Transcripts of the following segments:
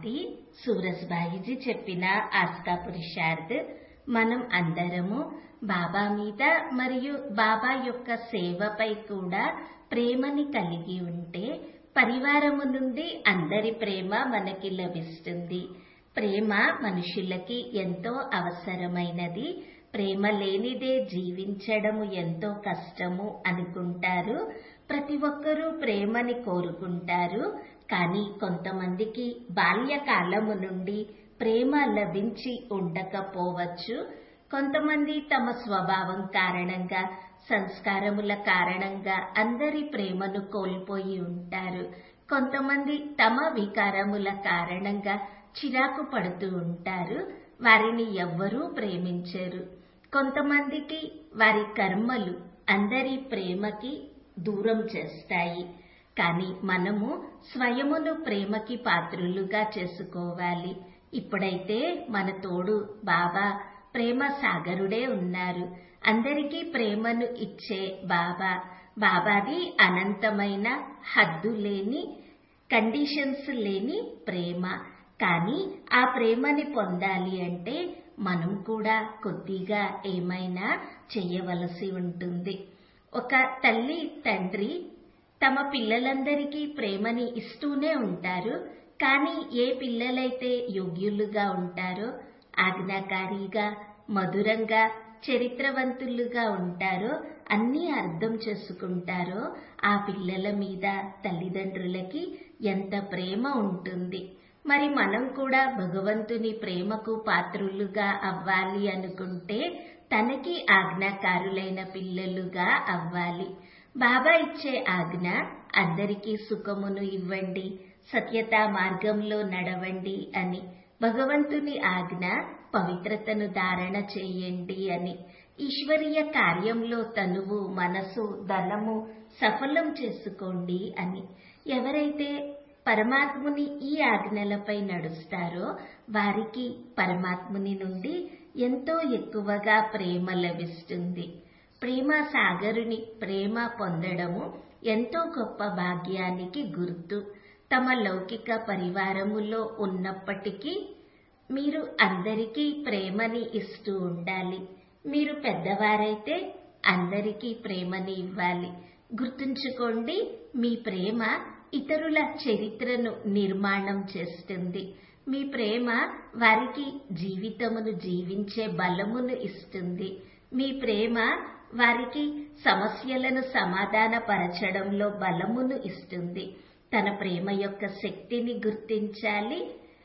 శాంతి సూరజ్బాయిజీ చెప్పిన ఆస్కా పురుషార్థ్ మనం అందరము బాబా మీద మరియు బాబా యొక్క సేవపై కూడా ప్రేమని కలిగి ఉంటే పరివారము నుండి అందరి ప్రేమ మనకి లభిస్తుంది ప్రేమ మనుషులకి ఎంతో అవసరమైనది ప్రేమ లేనిదే జీవించడము ఎంతో కష్టము అనుకుంటారు ప్రతి ఒక్కరూ ప్రేమని కోరుకుంటారు కానీ కొంతమందికి బాల్యకాలము నుండి ప్రేమ లభించి ఉండకపోవచ్చు కొంతమంది తమ స్వభావం కారణంగా సంస్కారముల కారణంగా అందరి ప్రేమను కోల్పోయి ఉంటారు కొంతమంది తమ వికారముల కారణంగా చిరాకు పడుతూ ఉంటారు వారిని ఎవ్వరూ ప్రేమించరు కొంతమందికి వారి కర్మలు అందరి ప్రేమకి దూరం చేస్తాయి కానీ మనము స్వయమును ప్రేమకి పాత్రులుగా చేసుకోవాలి ఇప్పుడైతే మన తోడు బాబా ప్రేమ సాగరుడే ఉన్నారు అందరికీ ప్రేమను ఇచ్చే బాబా బాబాది అనంతమైన హద్దు లేని కండిషన్స్ లేని ప్రేమ కానీ ఆ ప్రేమని పొందాలి అంటే మనం కూడా కొద్దిగా ఏమైనా చేయవలసి ఉంటుంది ఒక తల్లి తండ్రి తమ పిల్లలందరికీ ప్రేమని ఇస్తూనే ఉంటారు కానీ ఏ పిల్లలైతే యోగ్యులుగా ఉంటారో ఆజ్ఞాకారిగా మధురంగా చరిత్రవంతులుగా ఉంటారో అన్నీ అర్థం చేసుకుంటారో ఆ పిల్లల మీద తల్లిదండ్రులకి ఎంత ప్రేమ ఉంటుంది మరి మనం కూడా భగవంతుని ప్రేమకు పాత్రులుగా అవ్వాలి అనుకుంటే తనకి ఆజ్ఞాకారులైన పిల్లలుగా అవ్వాలి బాబా ఇచ్చే ఆజ్ఞ అందరికీ సుఖమును ఇవ్వండి సత్యతా మార్గంలో నడవండి అని భగవంతుని ఆజ్ఞ పవిత్రతను ధారణ చేయండి అని ఈశ్వరీయ కార్యంలో తనువు మనసు ధనము సఫలం చేసుకోండి అని ఎవరైతే పరమాత్ముని ఈ ఆజ్ఞలపై నడుస్తారో వారికి పరమాత్ముని నుండి ఎంతో ఎక్కువగా ప్రేమ లభిస్తుంది ప్రేమ సాగరుని ప్రేమ పొందడము ఎంతో గొప్ప భాగ్యానికి గుర్తు తమ లౌకిక పరివారములో ఉన్నప్పటికీ మీరు అందరికీ ప్రేమని ఇస్తూ ఉండాలి మీరు పెద్దవారైతే అందరికీ ప్రేమని ఇవ్వాలి గుర్తుంచుకోండి మీ ప్రేమ ఇతరుల చరిత్రను నిర్మాణం చేస్తుంది మీ ప్రేమ వారికి జీవితమును జీవించే బలమును ఇస్తుంది మీ ప్రేమ వారికి సమస్యలను సమాధానపరచడంలో బలమును ఇస్తుంది తన ప్రేమ యొక్క శక్తిని గుర్తించాలి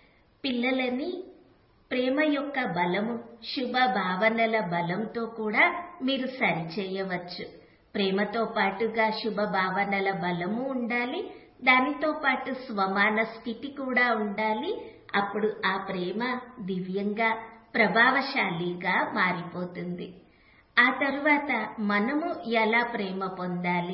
పిల్లలని ప్రేమ యొక్క బలము శుభ భావనల బలంతో కూడా మీరు సరిచేయవచ్చు ప్రేమతో పాటుగా శుభ భావనల బలము ఉండాలి దానితో పాటు స్వమాన స్థితి కూడా ఉండాలి అప్పుడు ఆ ప్రేమ దివ్యంగా ప్రభావశాలిగా మారిపోతుంది ఆ తరువాత మనము ఎలా ప్రేమ పొందాలి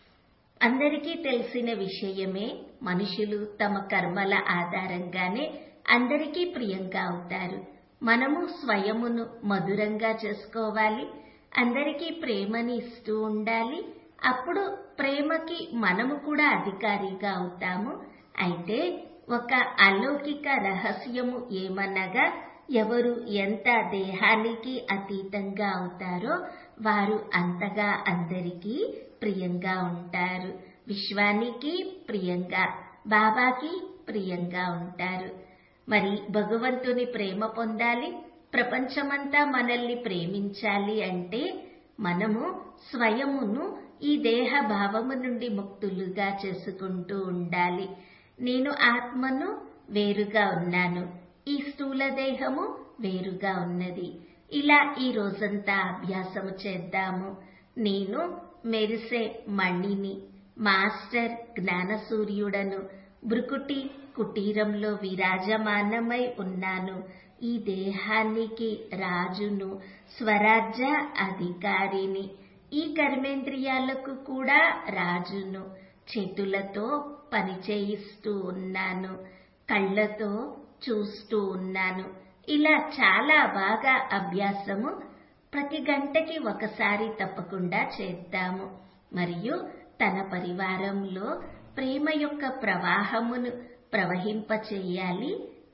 అందరికీ తెలిసిన విషయమే మనుషులు తమ కర్మల ఆధారంగానే అందరికీ ప్రియంగా అవుతారు మనము స్వయమును మధురంగా చేసుకోవాలి అందరికీ ప్రేమని ఇస్తూ ఉండాలి అప్పుడు ప్రేమకి మనము కూడా అధికారిగా అవుతాము అయితే ఒక అలౌకిక రహస్యము ఏమనగా ఎవరు ఎంత దేహానికి అతీతంగా అవుతారో వారు అంతగా అందరికీ ప్రియంగా ఉంటారు విశ్వానికి ప్రియంగా బాబాకి ప్రియంగా ఉంటారు మరి భగవంతుని ప్రేమ పొందాలి ప్రపంచమంతా మనల్ని ప్రేమించాలి అంటే మనము స్వయమును ఈ దేహ భావము నుండి ముక్తులుగా చేసుకుంటూ ఉండాలి నేను ఆత్మను వేరుగా ఉన్నాను ఈ స్థూల దేహము వేరుగా ఉన్నది ఇలా ఈ రోజంతా అభ్యాసము చేద్దాము నేను మెరిసే మణిని మాస్టర్ జ్ఞానసూర్యుడను బ్రుకుటి కుటీరంలో విరాజమానమై ఉన్నాను ఈ దేహానికి రాజును స్వరాజ్య అధికారిని ఈ కర్మేంద్రియాలకు కూడా రాజును చేతులతో పనిచేయిస్తూ ఉన్నాను కళ్ళతో చూస్తూ ఉన్నాను ఇలా చాలా బాగా అభ్యాసము ప్రతి గంటకి ఒకసారి తప్పకుండా చేద్దాము మరియు తన పరివారంలో ప్రేమ యొక్క ప్రవాహమును ప్రవహింపచేయాలి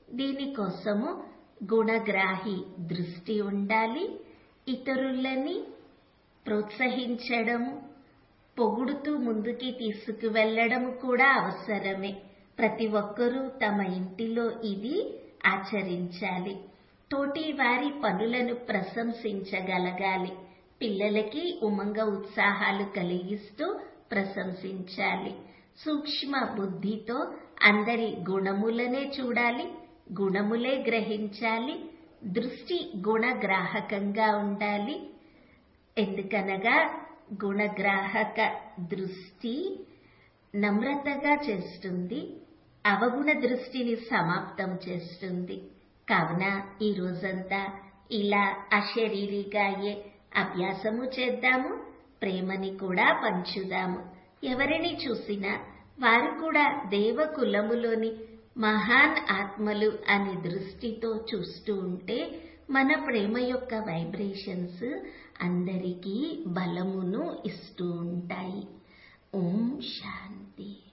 దీనికోసము గుణగ్రాహి దృష్టి ఉండాలి ఇతరులని ప్రోత్సహించడము పొగుడుతూ ముందుకి తీసుకువెళ్లడం కూడా అవసరమే ప్రతి ఒక్కరూ తమ ఇంటిలో ఇది ఆచరించాలి తోటి వారి పనులను ప్రశంసించగలగాలి పిల్లలకి ఉమంగ ఉత్సాహాలు కలిగిస్తూ ప్రశంసించాలి సూక్ష్మ బుద్ధితో అందరి గుణములనే చూడాలి గుణములే గ్రహించాలి దృష్టి గుణగ్రాహకంగా ఉండాలి ఎందుకనగా గుణగ్రాహక దృష్టి నమ్రతగా చేస్తుంది అవగుణ దృష్టిని సమాప్తం చేస్తుంది కావున ఈ రోజంతా ఇలా అశరీరిగా అయ్యే అభ్యాసము చేద్దాము ప్రేమని కూడా పంచుదాము ఎవరిని చూసినా వారు కూడా దేవకులములోని మహాన్ ఆత్మలు అనే దృష్టితో చూస్తూ ఉంటే మన ప్రేమ యొక్క వైబ్రేషన్స్ అందరికీ బలమును ఇస్తూ ఉంటాయి ఓం శాంతి